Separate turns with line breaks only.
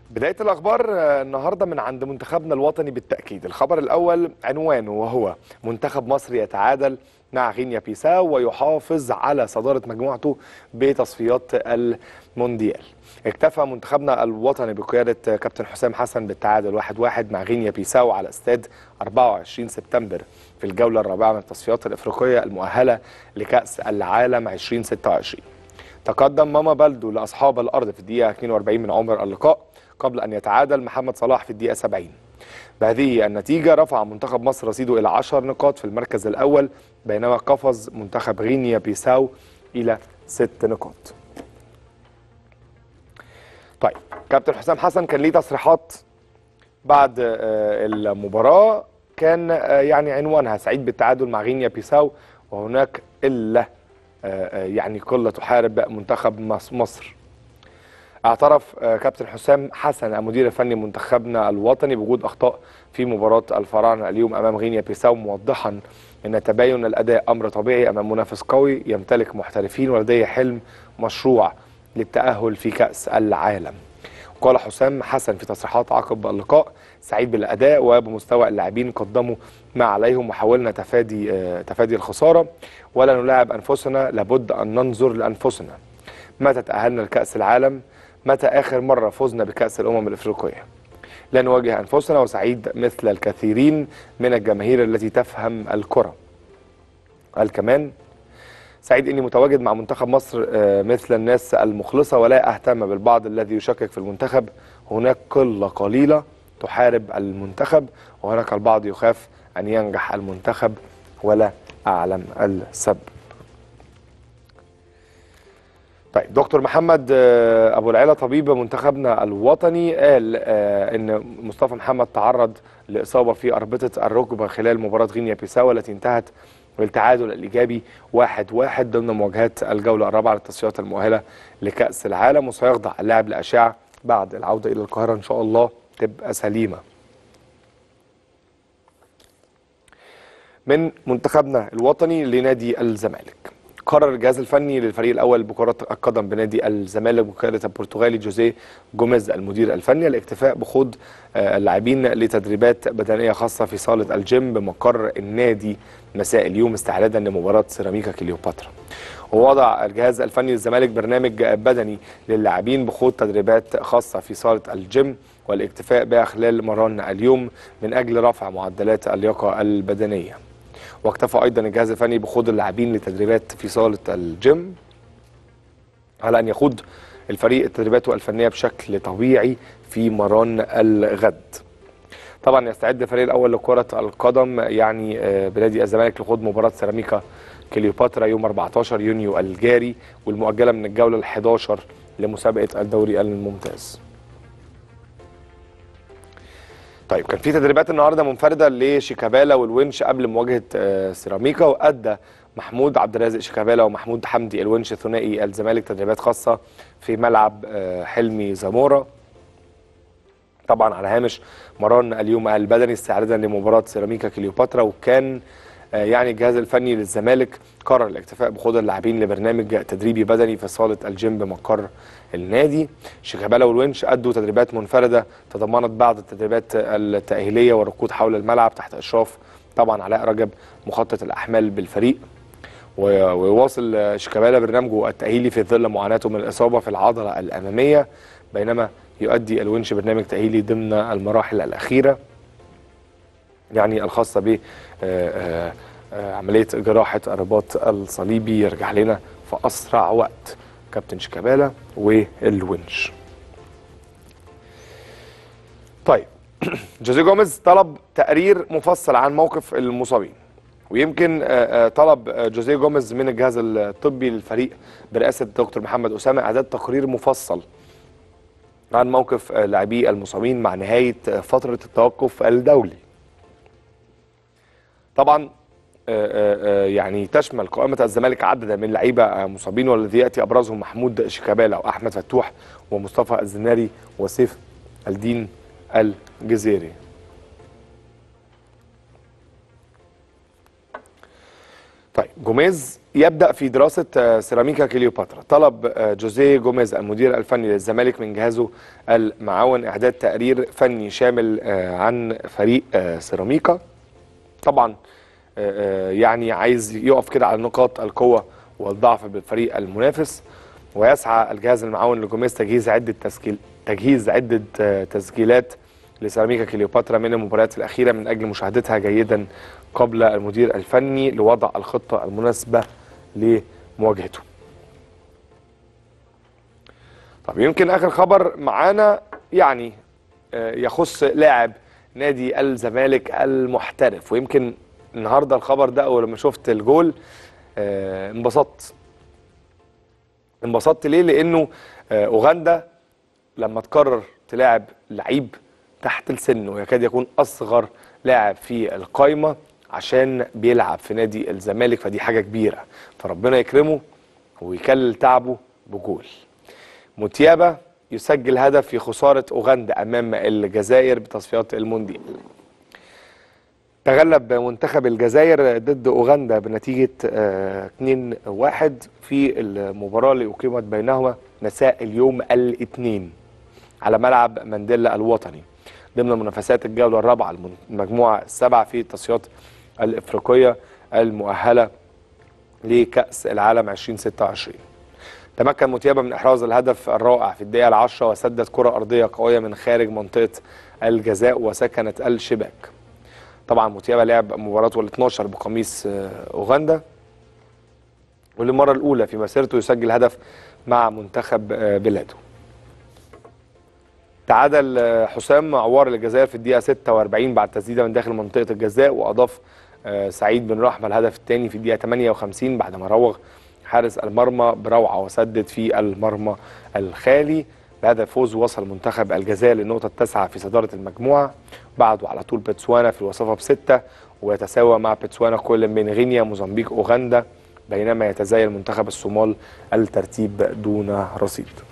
بداية الأخبار آه، النهاردة من عند منتخبنا الوطني بالتأكيد الخبر الأول عنوانه وهو منتخب مصر يتعادل مع غينيا بيساو ويحافظ على صدارة مجموعته بتصفيات المونديال اكتفى منتخبنا الوطني بقيادة كابتن حسام حسن بالتعادل 1-1 مع غينيا بيساو على استاد 24 سبتمبر في الجولة الرابعة من التصفيات الإفريقية المؤهلة لكأس العالم 2026 تقدم ماما بلدو لأصحاب الأرض في الدقيقة 42 من عمر اللقاء قبل أن يتعادل محمد صلاح في الدقيقة 70 بهذه النتيجة رفع منتخب مصر رصيده إلى 10 نقاط في المركز الأول بينما قفز منتخب غينيا بيساو إلى 6 نقاط طيب كابتن حسام حسن كان ليه تصريحات بعد آه، المباراة كان آه، يعني عنوانها سعيد بالتعادل مع غينيا بيساو وهناك إلا آه، آه، يعني قلة تحارب منتخب مص- مصر اعترف آه، كابتن حسام حسن المدير الفني منتخبنا الوطني بوجود اخطاء في مباراه الفراعنه اليوم امام غينيا بيساو موضحا ان تباين الاداء امر طبيعي امام منافس قوي يمتلك محترفين ولديه حلم مشروع للتاهل في كاس العالم قال حسام حسن في تصريحات عقب اللقاء سعيد بالاداء وبمستوى اللاعبين قدموا ما عليهم وحاولنا تفادي آه، تفادي الخساره ولا نلاعب انفسنا لابد ان ننظر لانفسنا متى تأهلنا لكأس العالم متى آخر مرة فزنا بكأس الأمم الإفريقية لا نواجه أنفسنا وسعيد مثل الكثيرين من الجماهير التي تفهم الكرة قال كمان سعيد اني متواجد مع منتخب مصر آه، مثل الناس المخلصه ولا اهتم بالبعض الذي يشكك في المنتخب هناك قله قليله تحارب المنتخب وهناك البعض يخاف ان ينجح المنتخب ولا اعلم السبب طيب دكتور محمد آه، ابو العلا طبيب منتخبنا الوطني قال آه، ان مصطفى محمد تعرض لاصابه في اربطه الركبه خلال مباراه غينيا بيساو التي انتهت بالتعادل الايجابي واحد واحد ضمن مواجهات الجوله الرابعه للتصفيات المؤهله لكاس العالم وسيخضع اللاعب لاشعه بعد العوده الى القاهره ان شاء الله تبقى سليمه من منتخبنا الوطني لنادي الزمالك قرر الجهاز الفني للفريق الاول بكره القدم بنادي الزمالك بقياده البرتغالي جوزيه جوميز المدير الفني الاكتفاء بخوض آه، اللاعبين لتدريبات بدنيه خاصه في صاله الجيم بمقر النادي مساء اليوم استعدادا لمباراه سيراميكا كليوباترا ووضع الجهاز الفني للزمالك برنامج بدني للاعبين بخوض تدريبات خاصه في صاله الجيم والاكتفاء بها خلال مران اليوم من اجل رفع معدلات اللياقه البدنيه واكتفى ايضا الجهاز الفني بخوض اللاعبين لتدريبات في صاله الجيم على ان يخوض الفريق تدريباته الفنيه بشكل طبيعي في مران الغد. طبعا يستعد الفريق الاول لكره القدم يعني آه، بنادي الزمالك لخوض مباراه سيراميكا كليوباترا يوم 14 يونيو الجاري والمؤجله من الجوله ال 11 لمسابقه الدوري الممتاز. طيب كان في تدريبات النهارده منفرده لشيكابالا والونش قبل مواجهه آه، سيراميكا وادى محمود عبد الرازق شيكابالا ومحمود حمدي الونش ثنائي الزمالك تدريبات خاصه في ملعب آه، حلمي زامورا طبعا على هامش مران اليوم البدني استعدادا لمباراه سيراميكا كليوباترا وكان آه، يعني الجهاز الفني للزمالك قرر الاكتفاء بخوض اللاعبين لبرنامج تدريبي بدني في صاله الجيم بمقر النادي شيكابالا والونش ادوا تدريبات منفرده تضمنت بعض التدريبات التاهيليه والركود حول الملعب تحت اشراف طبعا علاء رجب مخطط الاحمال بالفريق و- ويواصل شيكابالا برنامجه التاهيلي في ظل معاناته من الاصابه في العضله الاماميه بينما يؤدي الونش برنامج تاهيلي ضمن المراحل الاخيره يعني الخاصه ب آه، آه، آه، عمليه جراحه الرباط الصليبي يرجع لنا في اسرع وقت كابتن شيكابالا والونش طيب جوزيه جوميز طلب تقرير مفصل عن موقف المصابين ويمكن آه، آه، طلب آه، جوزيه جوميز من الجهاز الطبي للفريق برئاسه الدكتور محمد اسامه اعداد تقرير مفصل عن موقف آه، لاعبي المصابين مع نهايه آه، فتره التوقف الدولي طبعا آه، آه، آه، يعني تشمل قائمة الزمالك عددا من لعيبة آه، مصابين والذي يأتي أبرزهم محمود شيكابالا وأحمد فتوح ومصطفى الزناري وسيف الدين الجزيري طيب جوميز يبدا في دراسه آه، سيراميكا كليوباترا طلب آه، جوزيه جوميز المدير الفني للزمالك من جهازه المعاون اعداد تقرير فني شامل آه، عن فريق آه، سيراميكا طبعا آه، آه، يعني عايز يقف كده على نقاط القوه والضعف بالفريق المنافس ويسعى الجهاز المعاون لجوميز تجهيز عده تسجيل تجهيز عده آه، تسجيلات لسيراميكا كليوباترا من المباريات الاخيره من اجل مشاهدتها جيدا قبل المدير الفني لوضع الخطه المناسبه لمواجهته. طب يمكن اخر خبر معانا يعني آه، يخص لاعب نادي الزمالك المحترف ويمكن النهارده الخبر ده اول لما شفت الجول آه، انبسطت انبسطت ليه لانه آه، اوغندا لما تقرر تلاعب لعيب تحت السن ويكاد يكون اصغر لاعب في القايمه عشان بيلعب في نادي الزمالك فدي حاجه كبيره فربنا يكرمه ويكلل تعبه بجول موتيابا يسجل هدف في خساره اوغندا امام الجزائر بتصفيات المونديال تغلب منتخب الجزائر ضد اوغندا بنتيجه آه، 2-1 في المباراه اللي اقيمت بينهما مساء اليوم الاثنين على ملعب مانديلا الوطني ضمن منافسات الجوله الرابعه المجموعه السبعه في التصفيات الافريقيه المؤهله لكاس العالم 2026 تمكن موتيابا من احراز الهدف الرائع في الدقيقه العشرة وسدد كره ارضيه قويه من خارج منطقه الجزاء وسكنت الشباك طبعا موتيابا لعب مباراته ال 12 بقميص آه، اوغندا وللمره الاولى في مسيرته يسجل هدف مع منتخب آه، بلاده تعادل آه، حسام عوار للجزائر في الدقيقه 46 بعد تسديده من داخل منطقه الجزاء واضاف آه، سعيد بن رحمه الهدف الثاني في الدقيقه 58 بعد ما روغ حارس المرمى بروعه وسدد في المرمى الخالي بهذا الفوز وصل منتخب الجزائر للنقطه التاسعه في صداره المجموعه بعده على طول بتسوانا في الوصافه بسته ويتساوى مع بتسوانا كل من غينيا موزمبيق اوغندا بينما يتزايل منتخب الصومال الترتيب دون رصيد